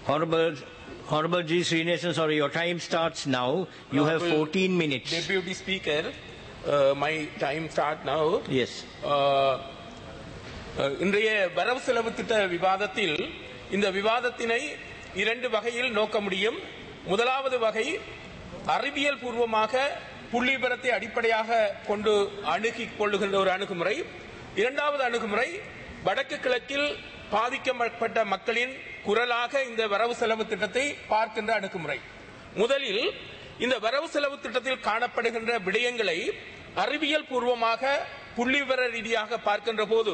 Honorable, Honorable G. Srinivasan, sorry, your time starts now. You have Honorable 14 minutes. Deputy Speaker, uh, my time start now. Yes. Uh, uh, இன்றைய வரவு செலவு திட்ட விவாதத்தில் இந்த விவாதத்தினை இரண்டு வகையில் நோக்க முடியும் முதலாவது வகை அறிவியல் பூர்வமாக புள்ளிவிபரத்தை அடிப்படையாக கொண்டு அணுகிக் கொள்ளுகின்ற ஒரு அணுகுமுறை இரண்டாவது அணுகுமுறை வடக்கு கிழக்கில் பாதிக்கப்பட்ட மக்களின் குரலாக இந்த வரவு செலவு திட்டத்தை பார்க்கின்ற அணுகுமுறை முதலில் இந்த வரவு செலவு திட்டத்தில் காணப்படுகின்ற விடயங்களை அறிவியல் பூர்வமாக புள்ளிவிவர ரீதியாக பார்க்கின்ற போது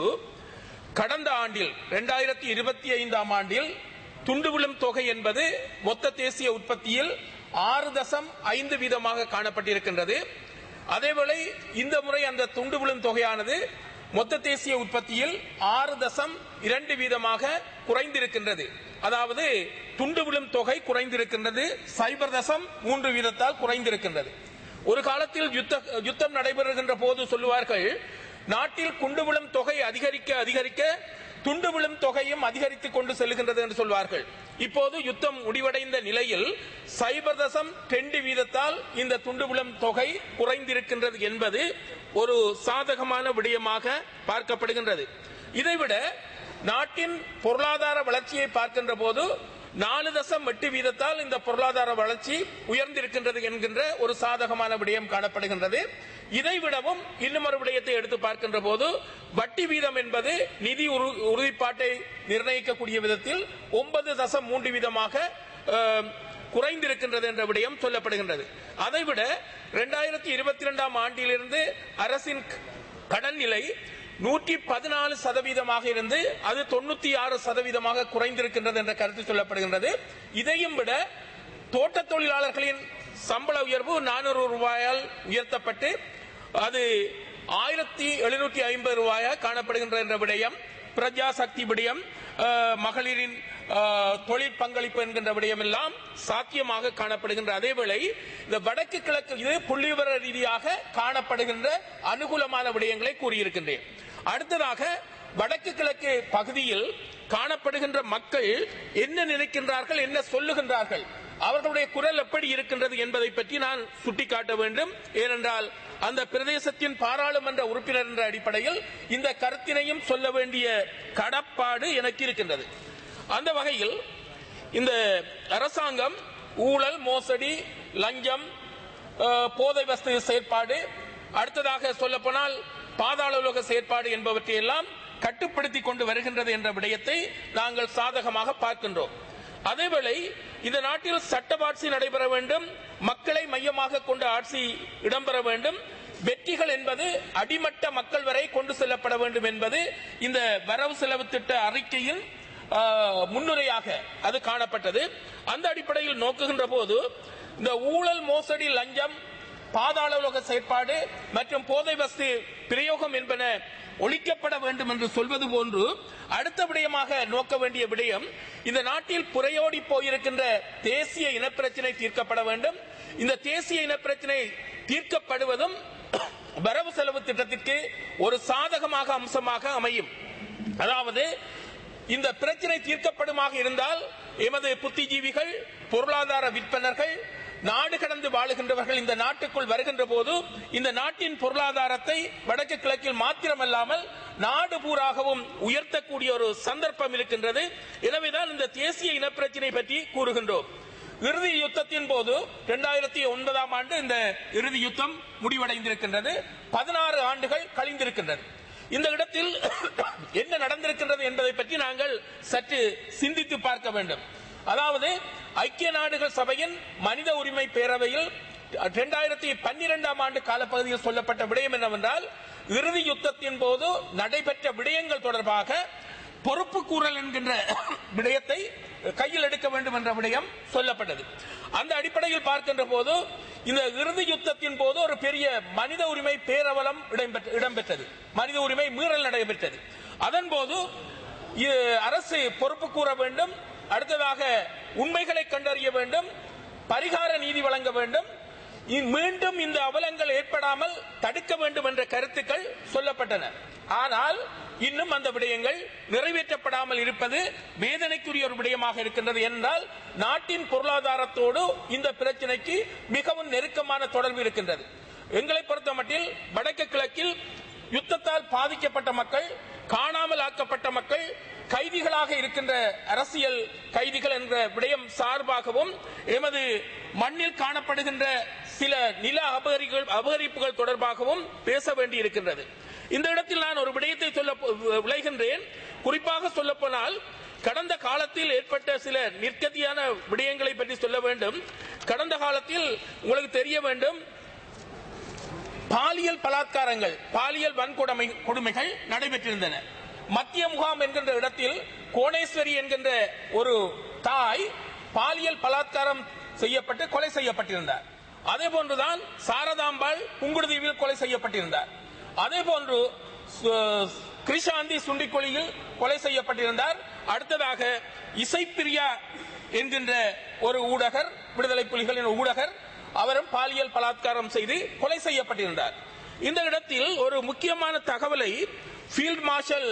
கடந்த ஆண்டில் இரண்டாயிரத்தி இருபத்தி ஐந்தாம் ஆண்டில் துண்டு விழும் தொகை என்பது மொத்த தேசிய உற்பத்தியில் ஆறு தசம் ஐந்து வீதமாக காணப்பட்டிருக்கின்றது அதேவேளை இந்த முறை அந்த துண்டு விழும் தொகையானது மொத்த தேசிய உற்பத்தியில் ஆறு தசம் இரண்டு வீதமாக குறைந்திருக்கின்றது அதாவது துண்டு விழும் தொகை குறைந்திருக்கின்றது சைபர் தசம் மூன்று வீதத்தால் குறைந்திருக்கின்றது ஒரு காலத்தில் யுத்த யுத்தம் நடைபெறுகின்ற போது சொல்லுவார்கள் நாட்டில் குண்டு விழும் தொகை அதிகரிக்க அதிகரிக்க துண்டு விழும் தொகையும் அதிகரித்துக் கொண்டு செல்கின்றது என்று சொல்வார்கள் இப்போது யுத்தம் முடிவடைந்த நிலையில் சைபர் தசம் ரெண்டு வீதத்தால் இந்த துண்டு விழும் தொகை குறைந்திருக்கின்றது என்பது ஒரு சாதகமான விடயமாக பார்க்கப்படுகின்றது இதைவிட நாட்டின் பொருளாதார வளர்ச்சியை பார்க்கின்ற போது நாலு தசம் எட்டு வீதத்தால் இந்த பொருளாதார வளர்ச்சி உயர்ந்திருக்கின்றது என்கின்ற ஒரு சாதகமான விடயம் காணப்படுகின்றது இதை விடவும் இன்னும் ஒரு விடயத்தை எடுத்து பார்க்கின்ற போது வட்டி வீதம் என்பது நிதி உறு- உறுதிப்பாட்டை நிர்ணயிக்கக்கூடிய விதத்தில் ஒன்பது தசம் மூன்று வீதமாக அஹ், குறைந்திருக்கின்றது என்ற விடயம் சொல்லப்படுகின்றது அதைவிட இரண்டாயிரத்தி இருபத்தி இரண்டாம் ஆண்டிலிருந்து அரசின் கடன் நிலை நூற்றி பதினாலு சதவீதமாக இருந்து அது தொண்ணூத்தி ஆறு சதவீதமாக குறைந்திருக்கின்றது என்ற கருத்து சொல்லப்படுகின்றது இதையும் விட தோட்ட தொழிலாளர்களின் சம்பள உயர்வு நானூறு ரூபாயால் உயர்த்தப்பட்டு அது ஆயிரத்தி எழுநூற்றி ஐம்பது ரூபாயாக காணப்படுகின்ற என்ற விடயம் பிரஜா சக்தி விடயம் அஹ், மகளிரின் அஹ், தொழில் பங்களிப்பு என்கின்ற விடயம் எல்லாம் சாத்தியமாக காணப்படுகின்ற அதேவேளை இந்த வடக்கு கிழக்கு இது புள்ளிவிவர ரீதியாக காணப்படுகின்ற அனுகூலமான விடயங்களை கூறியிருக்கின்றேன் அடுத்ததாக வடக்கு கிழக்கு பகுதியில் காணப்படுகின்ற மக்கள் என்ன நினைக்கின்றார்கள் என்ன சொல்லுகின்றார்கள் அவர்களுடைய குரல் எப்படி இருக்கின்றது என்பதை பற்றி நான் சுட்டிக்காட்ட வேண்டும் ஏனென்றால் அந்த பிரதேசத்தின் பாராளுமன்ற உறுப்பினர் என்ற அடிப்படையில் இந்த கருத்தினையும் சொல்ல வேண்டிய கடப்பாடு எனக்கு இருக்கின்றது அந்த வகையில் இந்த அரசாங்கம் ஊழல் மோசடி லஞ்சம் அஹ், போதை வஸ்து செயற்பாடு அடுத்ததாக சொல்லப்போனால் பாதாள உலக செயற்பாடு என்பவற்றை எல்லாம் கட்டுப்படுத்தி கொண்டு வருகின்றது என்ற விடயத்தை நாங்கள் சாதகமாக பார்க்கின்றோம் அதேவேளை இந்த நாட்டில் சட்டவாட்சி நடைபெற வேண்டும் மக்களை மையமாக கொண்ட ஆட்சி இடம்பெற வேண்டும் வெற்றிகள் என்பது அடிமட்ட மக்கள் வரை கொண்டு செல்லப்பட வேண்டும் என்பது இந்த வரவு செலவு திட்ட அறிக்கையின் ஆஹ், முன்னுரையாக அது காணப்பட்டது அந்த அடிப்படையில் நோக்குகின்ற போது இந்த ஊழல் மோசடி லஞ்சம் பாதாள உலக செயற்பாடு மற்றும் போதை வஸ்து பிரயோகம் என்பன ஒழிக்கப்பட வேண்டும் என்று சொல்வது போன்று அடுத்த விடயமாக நோக்க வேண்டிய விடயம் இந்த நாட்டில் புறையோடி போயிருக்கின்ற தேசிய இனப்பிரச்சினை தீர்க்கப்பட வேண்டும் இந்த தேசிய இனப்பிரச்சினை தீர்க்கப்படுவதும் வரவு செலவு திட்டத்திற்கு ஒரு சாதகமாக அம்சமாக அமையும் அதாவது இந்த பிரச்சனை தீர்க்கப்படுமாக இருந்தால் எமது புத்திஜீவிகள் பொருளாதார விற்பனர்கள் நாடு கடந்து வாழுகின்றவர்கள் இந்த நாட்டுக்குள் வருகின்ற போது இந்த நாட்டின் பொருளாதாரத்தை வடக்கு கிழக்கில் மாத்திரமல்லாமல் நாடு பூராகவும் உயர்த்தக்கூடிய ஒரு சந்தர்ப்பம் இருக்கின்றது எனவேதான் இந்த தேசிய இனப்பிரச்சினை பற்றி கூறுகின்றோம் இறுதி யுத்தத்தின் போது இரண்டாயிரத்தி ஒன்பதாம் ஆண்டு இந்த இறுதி யுத்தம் முடிவடைந்திருக்கின்றது பதினாறு ஆண்டுகள் கழிந்திருக்கின்றது இந்த இடத்தில் என்ன நடந்திருக்கின்றது என்பதை பற்றி நாங்கள் சற்று சிந்தித்து பார்க்க வேண்டும் அதாவது ஐக்கிய நாடுகள் சபையின் மனித உரிமை பேரவையில் இரண்டாயிரத்தி பன்னிரெண்டாம் ஆண்டு காலப்பகுதியில் சொல்லப்பட்ட விடயம் என்னவென்றால் இறுதி யுத்தத்தின் போது நடைபெற்ற விடயங்கள் தொடர்பாக பொறுப்பு கூறல் என்கின்ற விடயத்தை கையில் எடுக்க வேண்டும் என்ற விடயம் சொல்லப்பட்டது அந்த அடிப்படையில் பார்க்கின்ற போது இந்த இறுதி யுத்தத்தின் போது ஒரு பெரிய மனித உரிமை பேரவலம் இடம்பெற்ற- இடம்பெற்றது மனித உரிமை மீறல் நடைபெற்றது அதன் போது இ- அரசு பொறுப்பு கூற வேண்டும் அடுத்ததாக உண்மைகளை கண்டறிய வேண்டும் பரிகார நீதி வழங்க வேண்டும் இ- மீண்டும் இந்த அவலங்கள் ஏற்படாமல் தடுக்க வேண்டும் என்ற கருத்துக்கள் சொல்லப்பட்டன ஆனால் இன்னும் அந்த விடயங்கள் நிறைவேற்றப்படாமல் இருப்பது வேதனைக்குரிய ஒரு விடயமாக இருக்கின்றது என்றால் நாட்டின் பொருளாதாரத்தோடு இந்த பிரச்சனைக்கு மிகவும் நெருக்கமான தொடர்பு இருக்கின்றது எங்களை பொறுத்தமட்டில் வடக்கு கிழக்கில் யுத்தத்தால் பாதிக்கப்பட்ட மக்கள் காணாமல் ஆக்கப்பட்ட மக்கள் கைதிகளாக இருக்கின்ற அரசியல் கைதிகள் என்ற விடயம் சார்பாகவும் எமது மண்ணில் காணப்படுகின்ற சில நில அபகரிகள் அபகரிப்புகள் தொடர்பாகவும் பேச வேண்டி இருக்கின்றது இந்த இடத்தில் நான் ஒரு விடயத்தை சொல்ல போ- விளைகின்றேன் குறிப்பாக சொல்ல போனால் கடந்த காலத்தில் ஏற்பட்ட சில நிற்கதியான விடயங்களை பற்றி சொல்ல வேண்டும் கடந்த காலத்தில் உங்களுக்கு தெரிய வேண்டும் பாலியல் பலாத்காரங்கள் பாலியல் வன்கொடுமை கொடுமைகள் நடைபெற்றிருந்தன மத்திய முகாம் என்கின்ற இடத்தில் கோணேஸ்வரி என்கின்ற ஒரு தாய் பாலியல் பலாத்காரம் செய்யப்பட்டு கொலை செய்யப்பட்டிருந்தார் அதே போன்றுதான் சாரதாம்பாள் புங்குடுதீவில் கொலை செய்யப்பட்டிருந்தார் அதே போன்று சு- கிருஷாந்தி சுண்டிக்கொழியில் கொலை செய்யப்பட்டிருந்தார் அடுத்ததாக இசைப்பிரியா என்கின்ற ஒரு ஊடகர் விடுதலை புலிகளின் ஊடகர் அவரும் பாலியல் பலாத்காரம் செய்து கொலை செய்யப்பட்டிருந்தார் இந்த இடத்தில் ஒரு முக்கியமான தகவலை ஃபீல்ட் மார்ஷல்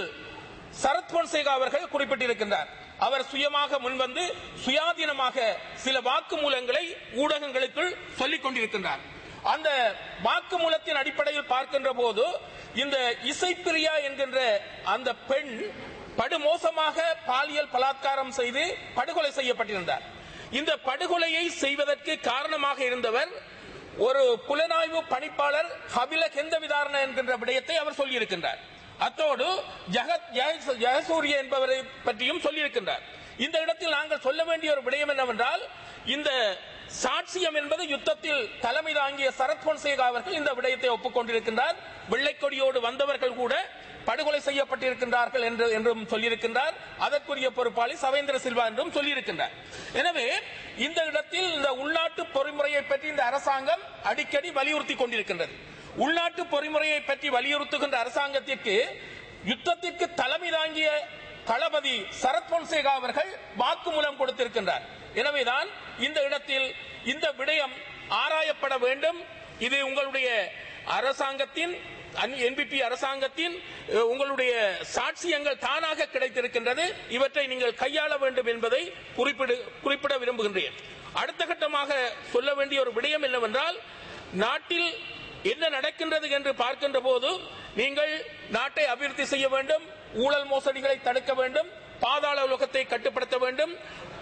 சரத் பொன்சேகா அவர்கள் குறிப்பிட்டிருக்கின்றார் அவர் சுயமாக முன்வந்து சுயாதீனமாக சில வாக்குமூலங்களை ஊடகங்களுக்குள் சொல்லிக் கொண்டிருக்கின்றார் அந்த வாக்குமூலத்தின் அடிப்படையில் பார்க்கின்ற போது இந்த இசைப்பிரியா என்கின்ற அந்த பெண் படுமோசமாக பாலியல் பலாத்காரம் செய்து படுகொலை செய்யப்பட்டிருந்தார் இந்த படுகொலையை செய்வதற்கு காரணமாக இருந்தவர் ஒரு புலனாய்வு பணிப்பாளர் ஹபில கெந்த விதாரண என்கின்ற விடயத்தை அவர் சொல்லியிருக்கின்றார் அத்தோடு ஜெகத் ஜெய- ஜெயசூரிய என்பவரை பற்றியும் சொல்லியிருக்கின்றார் இந்த இடத்தில் நாங்கள் சொல்ல வேண்டிய ஒரு விடயம் என்னவென்றால் இந்த சாட்சியம் என்பது யுத்தத்தில் தலைமை தாங்கிய சரத் பொன்சேகா அவர்கள் இந்த விடயத்தை ஒப்புக்கொண்டிருக்கின்றார் வெள்ளைக்கொடியோடு வந்தவர்கள் கூட படுகொலை செய்யப்பட்டிருக்கின்றார்கள் என்று என்றும் சொல்லியிருக்கின்றார் அதற்குரிய பொறுப்பாளி சவேந்திர சில்வா என்றும் சொல்லியிருக்கின்றார் எனவே இந்த இடத்தில் இந்த உள்நாட்டு பொறிமுறையை பற்றி இந்த அரசாங்கம் அடிக்கடி வலியுறுத்தி கொண்டிருக்கின்றது உள்நாட்டு பொறிமுறையை பற்றி வலியுறுத்துகின்ற அரசாங்கத்திற்கு யுத்தத்திற்கு தலைமை தாங்கிய தளபதி சரத் பொன்சேகா அவர்கள் வாக்குமூலம் கொடுத்திருக்கின்றார் எனவேதான் இந்த இடத்தில் இந்த விடயம் ஆராயப்பட வேண்டும் இது உங்களுடைய அரசாங்கத்தின் என்பிபி அரசாங்கத்தின் அஹ், உங்களுடைய சாட்சியங்கள் தானாக கிடைத்திருக்கின்றது இவற்றை நீங்கள் கையாள வேண்டும் என்பதை குறிப்பிடு குறிப்பிட விரும்புகின்றேன் அடுத்த கட்டமாக சொல்ல வேண்டிய ஒரு விடயம் என்னவென்றால் நாட்டில் என்ன நடக்கின்றது என்று பார்க்கின்ற போது நீங்கள் நாட்டை அபிவிருத்தி செய்ய வேண்டும் ஊழல் மோசடிகளை தடுக்க வேண்டும் பாதாள உலகத்தை கட்டுப்படுத்த வேண்டும்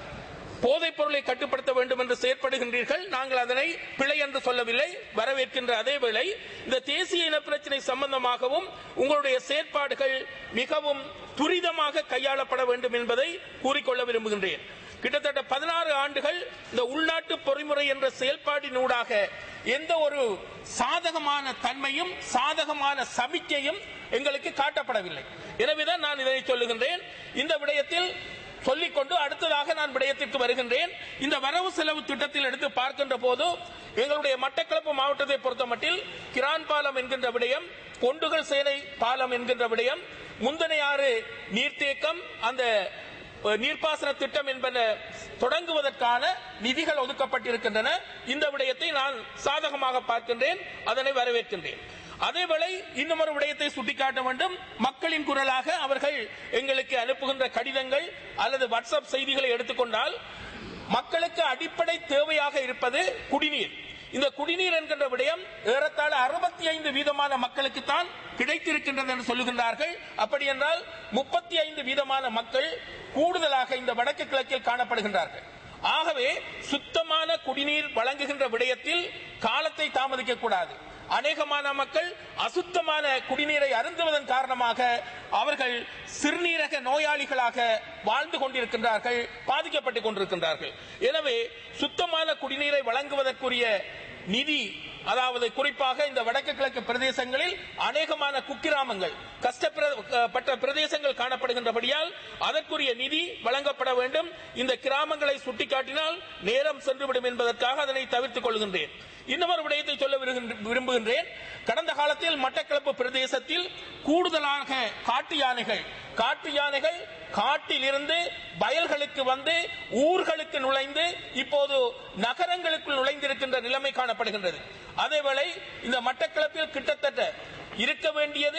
போதைப் பொருளை கட்டுப்படுத்த வேண்டும் என்று செயற்படுகின்றீர்கள் நாங்கள் அதனை பிழை என்று சொல்லவில்லை வரவேற்கின்ற அதே வேளை இந்த தேசிய இனப்பிரச்சினை சம்பந்தமாகவும் உங்களுடைய செயற்பாடுகள் மிகவும் துரிதமாக கையாளப்பட வேண்டும் என்பதை கூறிக்கொள்ள விரும்புகின்றேன் கிட்டத்தட்ட பதினாறு ஆண்டுகள் இந்த உள்நாட்டு பொறிமுறை என்ற செயல்பாட்டினூடாக எந்த ஒரு சாதகமான தன்மையும் சாதகமான சமிக்கையும் எங்களுக்கு காட்டப்படவில்லை எனவேதான் நான் இதனை சொல்லுகின்றேன் இந்த விடயத்தில் சொல்லிக்கொண்டு அடுத்ததாக நான் விடயத்திற்கு வருகின்றேன் இந்த வரவு செலவு திட்டத்தில் எடுத்து பார்க்கின்ற போது எங்களுடைய மட்டக்களப்பு மாவட்டத்தை பொறுத்தமட்டில் கிரான் பாலம் என்கின்ற விடயம் கொண்டுகள் சேனை பாலம் என்கின்ற விடயம் முந்தனையாறு நீர்த்தேக்கம் அந்த அஹ், நீர்ப்பாசன திட்டம் என்பன தொடங்குவதற்கான நிதிகள் ஒதுக்கப்பட்டிருக்கின்றன இந்த விடயத்தை நான் சாதகமாக பார்க்கின்றேன் அதனை வரவேற்கின்றேன் அதேவேளை இன்னும் ஒரு விடயத்தை சுட்டிக்காட்ட வேண்டும் மக்களின் குரலாக அவர்கள் எங்களுக்கு அனுப்புகின்ற கடிதங்கள் அல்லது வாட்ஸ்அப் செய்திகளை எடுத்துக்கொண்டால் மக்களுக்கு அடிப்படை தேவையாக இருப்பது குடிநீர் இந்த குடிநீர் என்கின்ற விடயம் ஏறத்தாழ அறுபத்தி ஐந்து வீதமான மக்களுக்கு தான் கிடைத்திருக்கின்றது என்று சொல்லுகின்றார்கள் அப்படி என்றால் முப்பத்தி ஐந்து வீதமான மக்கள் கூடுதலாக இந்த வடக்கு கிழக்கில் காணப்படுகின்றார்கள் ஆகவே சுத்தமான குடிநீர் வழங்குகின்ற விடயத்தில் காலத்தை தாமதிக்க கூடாது அநேகமான மக்கள் அசுத்தமான குடிநீரை அருந்துவதன் காரணமாக அவர்கள் சிறுநீரக நோயாளிகளாக வாழ்ந்து கொண்டிருக்கின்றார்கள் பாதிக்கப்பட்டுக் கொண்டிருக்கின்றார்கள் எனவே சுத்தமான குடிநீரை வழங்குவதற்குரிய நிதி அதாவது குறிப்பாக இந்த வடக்கு கிழக்கு பிரதேசங்களில் அநேகமான குக்கிராமங்கள் கஷ்டப்பட்ட பிரதேசங்கள் காணப்படுகின்றபடியால் அதற்குரிய நிதி வழங்கப்பட வேண்டும் இந்த கிராமங்களை சுட்டிக்காட்டினால் நேரம் சென்றுவிடும் என்பதற்காக அதனை தவிர்த்துக் கொள்கின்றேன் இன்னொரு விடயத்தை சொல்ல விரும்புகின்ற- விரும்புகின்றேன் கடந்த காலத்தில் மட்டக்களப்பு பிரதேசத்தில் கூடுதலாக காட்டு யானைகள் காட்டு யானைகள் காட்டில் இருந்து வயல்களுக்கு வந்து ஊர்களுக்கு நுழைந்து இப்போது நகரங்களுக்குள் நுழைந்திருக்கின்ற நிலைமை காணப்படுகின்றது அதேவேளை இந்த மட்டக்களப்பில் கிட்டத்தட்ட இருக்க வேண்டியது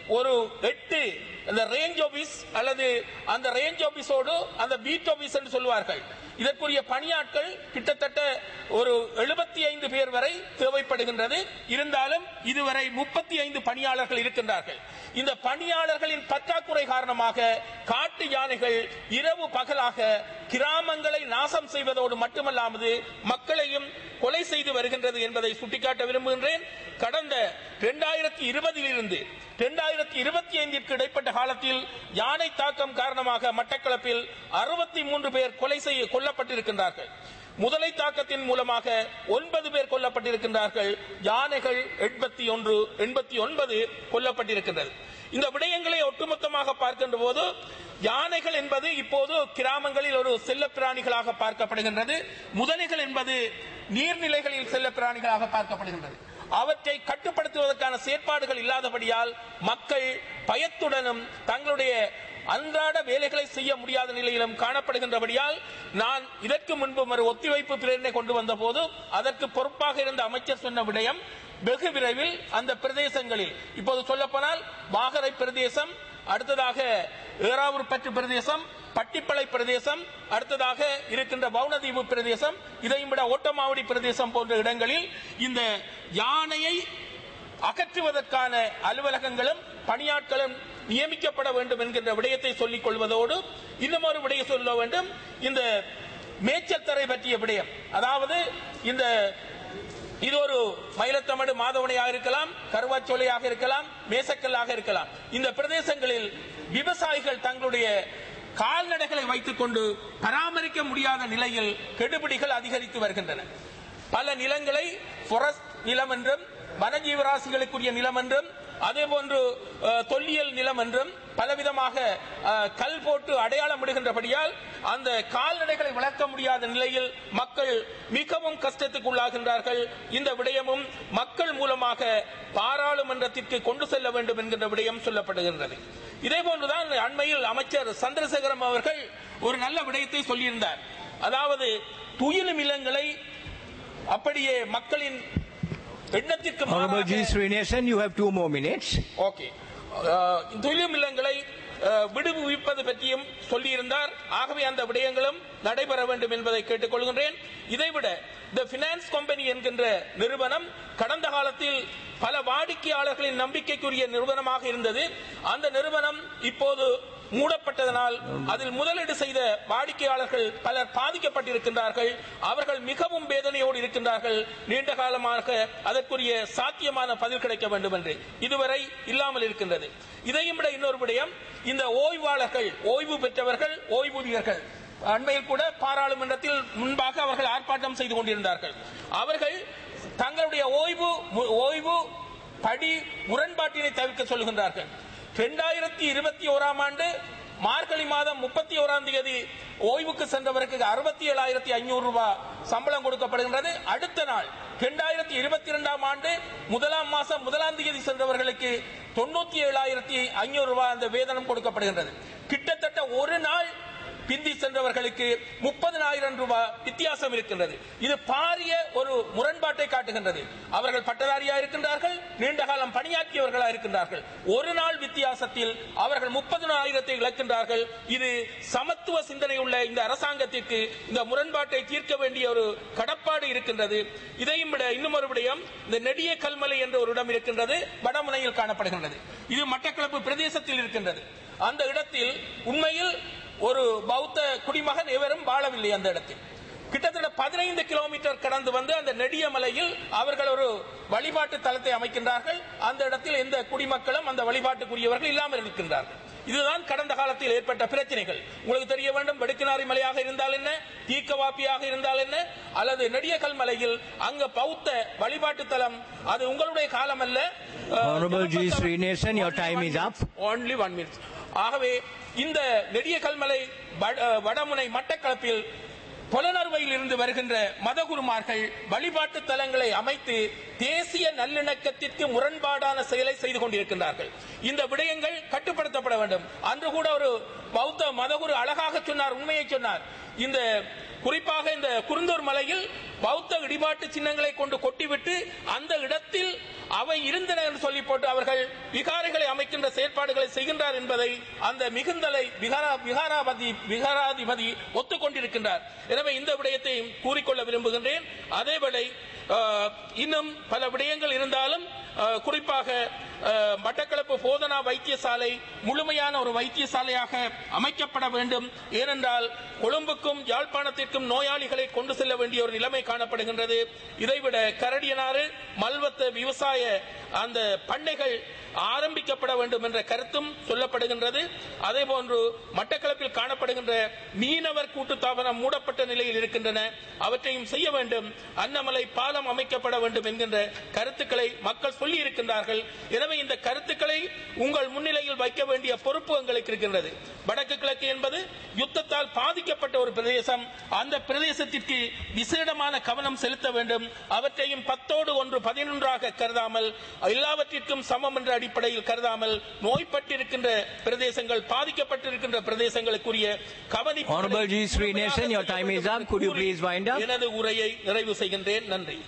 ஒரு எட்டு அந்த ரேஞ்ச் ஆபீஸ் அல்லது அந்த ரேஞ்ச் ஆபீஸோடு அந்த பீட் ஆபீஸ் என்று சொல்வார்கள் இதற்குரிய பணியாட்கள் கிட்டத்தட்ட ஒரு எழுபத்தி ஐந்து பேர் வரை தேவைப்படுகின்றது இருந்தாலும் இதுவரை முப்பத்தி ஐந்து பணியாளர்கள் இருக்கின்றார்கள் இந்த பணியாளர்களின் பற்றாக்குறை காரணமாக காட்டு யானைகள் இரவு பகலாக கிராமங்களை நாசம் செய்வதோடு மட்டுமல்லாமல் மக்களையும் கொலை செய்து வருகின்றது என்பதை சுட்டிக்காட்ட விரும்புகின்றேன் கடந்த இரண்டாயிரத்தி இருபதில் இருந்து இரண்டாயிரத்தி இருபத்தி ஐந்திற்கு இடைப்பட்ட காலத்தில் யானை தாக்கம் காரணமாக மட்டக்களப்பில் அறுபத்தி மூன்று பேர் கொலை செய்ய கொல்லப்பட்டிருக்கின்றார்கள் முதலை தாக்கத்தின் மூலமாக ஒன்பது பேர் கொல்லப்பட்டிருக்கின்றார்கள் யானைகள் எண்பத்தி ஒன்று எண்பத்தி ஒன்பது கொல்லப்பட்டிருக்கின்றது இந்த விடயங்களை ஒட்டுமொத்தமாக பார்க்கின்ற போது யானைகள் என்பது இப்போது கிராமங்களில் ஒரு செல்ல பிராணிகளாக பார்க்கப்படுகின்றது முதலைகள் என்பது நீர்நிலைகளில் செல்ல பிராணிகளாக பார்க்கப்படுகின்றது அவற்றை கட்டுப்படுத்துவதற்கான செயற்பாடுகள் இல்லாதபடியால் மக்கள் பயத்துடனும் தங்களுடைய அன்றாட வேலைகளை செய்ய முடியாத நிலையிலும் காணப்படுகின்றபடியால் நான் இதற்கு முன்பு ஒரு ஒத்திவைப்பு பிரேரணை கொண்டு வந்த போது அதற்கு பொறுப்பாக இருந்த அமைச்சர் சொன்ன விடயம் வெகு விரைவில் அந்த பிரதேசங்களில் இப்போது சொல்லப்போனால் வாகரை பிரதேசம் அடுத்ததாக ஏறாவூர்பற்று பிரதேசம் பட்டிப்பளை பிரதேசம் அடுத்ததாக இருக்கின்ற வவுனதீவு பிரதேசம் இதையும் விட ஓட்டமாவடி பிரதேசம் போன்ற இடங்களில் இந்த யானையை அகற்றுவதற்கான அலுவலகங்களும் பணியாட்களும் நியமிக்கப்பட வேண்டும் என்கின்ற விடயத்தை சொல்லிக் கொள்வதோடு இன்னும் ஒரு விடயம் சொல்ல வேண்டும் இந்த மேய்ச்சல் தரை பற்றிய விடயம் அதாவது இந்த இது ஒரு மயிலத்தமடு மாதவனையாக இருக்கலாம் கருவாச்சோலையாக இருக்கலாம் மேசக்கல்லாக இருக்கலாம் இந்த பிரதேசங்களில் விவசாயிகள் தங்களுடைய கால்நடைகளை வைத்துக் கொண்டு பராமரிக்க முடியாத நிலையில் கெடுபிடிகள் அதிகரித்து வருகின்றன பல நிலங்களை forest நிலம் என்றும் வனஜீவராசிகளுக்குரிய நிலம் என்றும் அதே போன்று அஹ், தொல்லியல் நிலம் என்றும் பலவிதமாக அஹ், கல் போட்டு அடையாளம் இடுகின்றபடியால் அந்த கால்நடைகளை வளர்க்க முடியாத நிலையில் மக்கள் மிகவும் கஷ்டத்துக்கு உள்ளாகின்றார்கள் இந்த விடயமும் மக்கள் மூலமாக பாராளுமன்றத்திற்கு கொண்டு செல்ல வேண்டும் என்கின்ற விடயம் சொல்லப்படுகின்றது இதே போன்றுதான் அண்மையில் அமைச்சர் சந்திரசேகரம் அவர்கள் ஒரு நல்ல விடயத்தை சொல்லியிருந்தார் அதாவது துயிலும் இல்லங்களை அப்படியே மக்களின் எண்ணத்திற்கு Honorable G. மாறாக Srinivasan, you have two more minutes. Okay ah, துயிலும் இல்லங்களை அஹ், விடுவிப்பது பற்றியும் சொல்லியிருந்தார் ஆகவே அந்த விடயங்களும் நடைபெற வேண்டும் என்பதை கேட்டுக்கொள்கின்றேன் இதைவிட த பினான்ஸ் கம்பெனி என்கின்ற நிறுவனம் கடந்த காலத்தில் பல வாடிக்கையாளர்களின் நம்பிக்கைக்குரிய நிறுவனமாக இருந்தது அந்த நிறுவனம் இப்போது மூடப்பட்டதனால் அதில் முதலீடு செய்த வாடிக்கையாளர்கள் பலர் பாதிக்கப்பட்டிருக்கின்றார்கள் அவர்கள் மிகவும் வேதனையோடு இருக்கின்றார்கள் நீண்ட காலமாக அதற்குரிய சாத்தியமான பதில் கிடைக்க வேண்டும் என்று இதுவரை இல்லாமல் இருக்கின்றது இதையும் விட இன்னொரு விடயம் இந்த ஓய்வாளர்கள் ஓய்வு பெற்றவர்கள் ஓய்வூதியர்கள் அண்மையில் கூட பாராளுமன்றத்தில் முன்பாக அவர்கள் ஆர்ப்பாட்டம் செய்து கொண்டிருந்தார்கள் அவர்கள் தங்களுடைய ஓய்வு மு- ஓய்வு படி முரண்பாட்டினை தவிர்க்க சொல்கின்றார்கள் இரண்டாயிரத்தி இருபத்தி ஓராம் ஆண்டு மார்கழி மாதம் முப்பத்தி ஓராம் தேதி ஓய்வுக்கு சென்றவருக்கு அறுபத்தி ஏழாயிரத்தி ஐநூறு ரூபாய் சம்பளம் கொடுக்கப்படுகின்றது அடுத்த நாள் இரண்டாயிரத்தி இருபத்தி இரண்டாம் ஆண்டு முதலாம் மாசம் முதலாம் தேதி சென்றவர்களுக்கு தொண்ணூத்தி ஏழாயிரத்தி ஐநூறு ரூபாய் அந்த வேதனம் கொடுக்கப்படுகின்றது கிட்டத்தட்ட ஒரு நாள் பிந்தி சென்றவர்களுக்கு முப்பதனாயிரம் ரூபாய் வித்தியாசம் இருக்கின்றது இது பாரிய ஒரு முரண்பாட்டை காட்டுகின்றது அவர்கள் பட்டதாரியா இருக்கின்றார்கள் நீண்ட காலம் பணியாற்றியவர்களா இருக்கின்றார்கள் ஒரு நாள் வித்தியாசத்தில் அவர்கள் முப்பதனாயிரத்தை இழக்கின்றார்கள் இது சமத்துவ சிந்தனை உள்ள இந்த அரசாங்கத்திற்கு இந்த முரண்பாட்டை தீர்க்க வேண்டிய ஒரு கடப்பாடு இருக்கின்றது இதையும் விட இன்னும் ஒரு விடயம் இந்த நெடிய கல்மலை என்ற ஒரு இடம் இருக்கின்றது வடமுனையில் காணப்படுகின்றது இது மட்டக்களப்பு பிரதேசத்தில் இருக்கின்றது அந்த இடத்தில் உண்மையில் ஒரு பௌத்த குடிமகன் எவரும் வாழவில்லை அந்த இடத்தில் கிட்டத்தட்ட பதினைந்து கிலோமீட்டர் கடந்து வந்து அந்த நெடிய மலையில் அவர்கள் ஒரு வழிபாட்டு தலத்தை அமைக்கின்றார்கள் அந்த இடத்தில் எந்த குடிமக்களும் அந்த வழிபாட்டுக்குரியவர்கள் இல்லாமல் இருக்கின்றார்கள் இதுதான் கடந்த காலத்தில் ஏற்பட்ட பிரச்சனைகள் உங்களுக்கு தெரிய வேண்டும் வெடுக்கினாரி மலையாக இருந்தால் என்ன தீக்கவாப்பியாக இருந்தால் என்ன அல்லது நெடியக்கல் மலையில் அங்க பௌத்த வழிபாட்டு தலம் அது உங்களுடைய காலம் அல்ல Honorable G. Srinivasan, your time is up. only one minute ஆகவே இந்த நெடிய கல்மலை வட- அஹ், வடமுனை மட்டக்களப்பில் புலனறுவையில் இருந்து வருகின்ற மதகுருமார்கள் வழிபாட்டு தலங்களை அமைத்து தேசிய நல்லிணக்கத்திற்கு முரண்பாடான செயலை செய்து கொண்டிருக்கின்றார்கள் இந்த விடயங்கள் கட்டுப்படுத்தப்பட வேண்டும் அன்று கூட ஒரு பௌத்த மதகுரு அழகாக சொன்னார் உண்மையை சொன்னார் இந்த குறிப்பாக குறிப்பாக இந்த குருந்தூர் மலையில் பௌத்த இடிபாட்டு சின்னங்களை கொண்டு கொட்டிவிட்டு அந்த இடத்தில் அவை இருந்தன என்று சொல்லி போட்டு அவர்கள் விகாரைகளை அமைக்கின்ற செயற்பாடுகளை செய்கின்றார் என்பதை அந்த மிகுந்தலை விகாரா விகாராபதி விகாராதிபதி ஒத்துக்கொண்டிருக்கின்றார் எனவே இந்த விடயத்தை கூறிக்கொள்ள விரும்புகின்றேன் அதேவேளை அஹ், இன்னும் பல விடயங்கள் இருந்தாலும் அஹ், குறிப்பாக அஹ், மட்டக்களப்பு போதனா வைத்தியசாலை முழுமையான ஒரு வைத்தியசாலையாக அமைக்கப்பட வேண்டும் ஏனென்றால் கொழும்புக்கும் யாழ்ப்பாணத்திற்கும் நோயாளிகளை கொண்டு செல்ல வேண்டிய ஒரு நிலைமை காணப்படுகின்றது இதைவிட கரடியனாறு மல்வத்த விவசாய அந்த பண்ணைகள் ஆரம்பிக்கப்பட வேண்டும் என்ற கருத்தும் சொல்லப்படுகின்றது அதே போன்று மட்டக்களப்பில் காணப்படுகின்ற மீனவர் கூட்டுத்தாபனம் மூடப்பட்ட நிலையில் இருக்கின்றன அவற்றையும் செய்ய வேண்டும் அன்னமலை பாலம் அமைக்கப்பட வேண்டும் என்கின்ற கருத்துக்களை மக்கள் சொல்லி இருக்கின்றார்கள் எனவே இந்த கருத்துக்களை உங்கள் முன்னிலையில் வைக்க வேண்டிய பொறுப்பு எங்களுக்கு இருக்கின்றது வடக்கு கிழக்கு என்பது யுத்தத்தால் பாதிக்கப்பட்ட ஒரு பிரதேசம் அந்த பிரதேசத்திற்கு விசேடமான கவனம் செலுத்த வேண்டும் அவற்றையும் பத்தோடு ஒன்று பதினொன்றாக கருதாமல் எல்லாவற்றிற்கும் சமம் என்ற அடிப்படையில் கருதாமல் நோய்பட்டிருக்கின்ற பிரதேசங்கள் பாதிக்கப்பட்டிருக்கின்ற பிரதேசங்களுக்குரிய கவனிப்பு Honorable G. Srinivasan, your time is up. Could you please wind up? எனது உரையை நிறைவு செய்கின்றேன் நன்றி